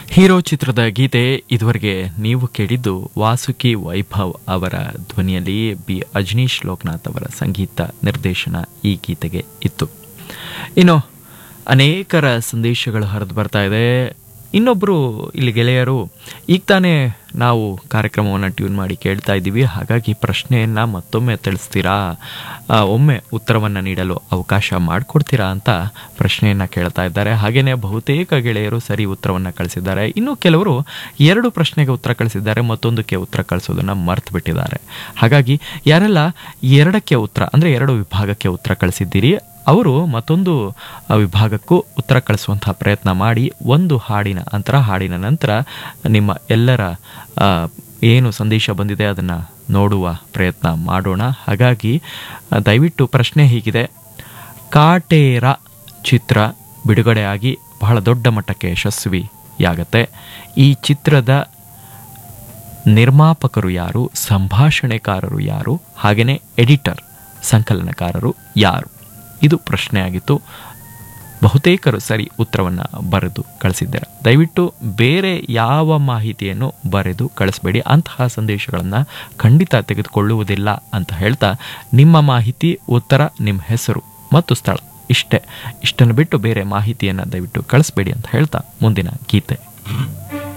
hero ಚಿತ್ರದ ಗೀತೆ ಇದುವರೆಗೆ ನೀವು ಕೇಳಿದ್ದು ವಾಸುಕಿ ವೈಭವ್ ಅವರ ಧ್ವನಿಯಲ್ಲಿ ಬಿ ಅಜನೀಶ್ ಲೋಕನಾಥ್ ಅವರ ಸಂಗೀತ ನಿರ್ದೇಶನ ಈ ಗೀತೆಗೆ ಇತ್ತು ಇನ್ನು ಅನೇಕರ ಸಂದೇಶಗಳು ಹರಿದು ಬರ್ತಾ ಇದೆ ಇನ್ನೊಬ್ಬರು ಇಲ್ಲಿ ಗೆಳೆಯರು ಈಗ ತಾನೇ ನಾವು ಕಾರ್ಯಕ್ರಮವನ್ನು ಟ್ಯೂನ್ ಮಾಡಿ ಕೇಳ್ತಾ ಇದ್ದೀವಿ ಹಾಗಾಗಿ ಪ್ರಶ್ನೆಯನ್ನು ಮತ್ತೊಮ್ಮೆ ತಿಳಿಸ್ತೀರಾ ಆ, ಒಮ್ಮೆ ಉತ್ತರವನ್ನು ನೀಡಲು ಅವಕಾಶ ಮಾಡಿಕೊಡ್ತೀರಾ ಅಂತ ಪ್ರಶ್ನೆಯನ್ನು ಕೇಳ್ತಾ ಇದ್ದಾರೆ ಹಾಗೆಯೇ ಬಹುತೇಕ ಗೆಳೆಯರು ಸರಿ ಉತ್ತರವನ್ನು ಕಳಿಸಿದ್ದಾರೆ ಇನ್ನು ಕೆಲವರು ಎರಡು ಪ್ರಶ್ನೆಗೆ ಉತ್ತರ ಕಳಿಸಿದ್ದಾರೆ ಮತ್ತೊಂದಕ್ಕೆ ಉತ್ತರ ಕಳಿಸೋದನ್ನು ಮರ್ತು ಬಿಟ್ಟಿದ್ದಾರೆ ಹಾಗಾಗಿ ಯಾರೆಲ್ಲ ಎರಡಕ್ಕೆ ಉತ್ತರ ಅಂದರೆ ಎರಡು ವಿಭಾಗಕ್ಕೆ ಉತ್ತರ ಕಳಿಸಿದ್ದೀರಿ ಅವರು ಮತ್ತೊಂದು ಆ, ವಿಭಾಗಕ್ಕೂ ಉತ್ತರ ಕಳಿಸುವಂತಹ ಪ್ರಯತ್ನ ಮಾಡಿ ಒಂದು ಹಾಡಿನ ಅಂತರ ಹಾಡಿನ ನಂತರ ನಿಮ್ಮ ಎಲ್ಲರ ಆ, ಏನು ಸಂದೇಶ ಬಂದಿದೆ ಅದನ್ನು ನೋಡುವ ಪ್ರಯತ್ನ ಮಾಡೋಣ ಹಾಗಾಗಿ ಆ, ದಯವಿಟ್ಟು ಪ್ರಶ್ನೆ ಹೀಗಿದೆ ಕಾಟೇರ ಚಿತ್ರ ಬಿಡುಗಡೆಯಾಗಿ ಬಹಳ ದೊಡ್ಡ ಮಟ್ಟಕ್ಕೆ ಯಶಸ್ವಿಯಾಗತ್ತೆ ಈ ಚಿತ್ರದ ನಿರ್ಮಾಪಕರು ಯಾರು ಸಂಭಾಷಣೆಕಾರರು ಯಾರು ಹಾಗೆಯೇ ಎಡಿಟರ್ ಸಂಕಲನಕಾರರು ಯಾರು ಇದು ಪ್ರಶ್ನೆಯಾಗಿತ್ತು ಬಹುತೇಕರು ಸರಿ ಉತ್ತರವನ್ನು ಬರೆದು ಕಳಿಸಿದ್ದಾರೆ ದಯವಿಟ್ಟು ಬೇರೆ ಯಾವ ಮಾಹಿತಿಯನ್ನು ಬರೆದು ಕಳಿಸ್ಬೇಡಿ ಅಂತಹ ಸಂದೇಶಗಳನ್ನು ಖಂಡಿತ ತೆಗೆದುಕೊಳ್ಳುವುದಿಲ್ಲ ಅಂತ ಹೇಳ್ತಾ ನಿಮ್ಮ ಮಾಹಿತಿ ಉತ್ತರ ನಿಮ್ಮ ಹೆಸರು ಮತ್ತು ಸ್ಥಳ ಇಷ್ಟೇ ಇಷ್ಟನ್ನು ಬಿಟ್ಟು ಬೇರೆ ಮಾಹಿತಿಯನ್ನು ದಯವಿಟ್ಟು ಕಳಿಸ್ಬೇಡಿ ಅಂತ ಹೇಳ್ತಾ ಮುಂದಿನ ಗೀತೆ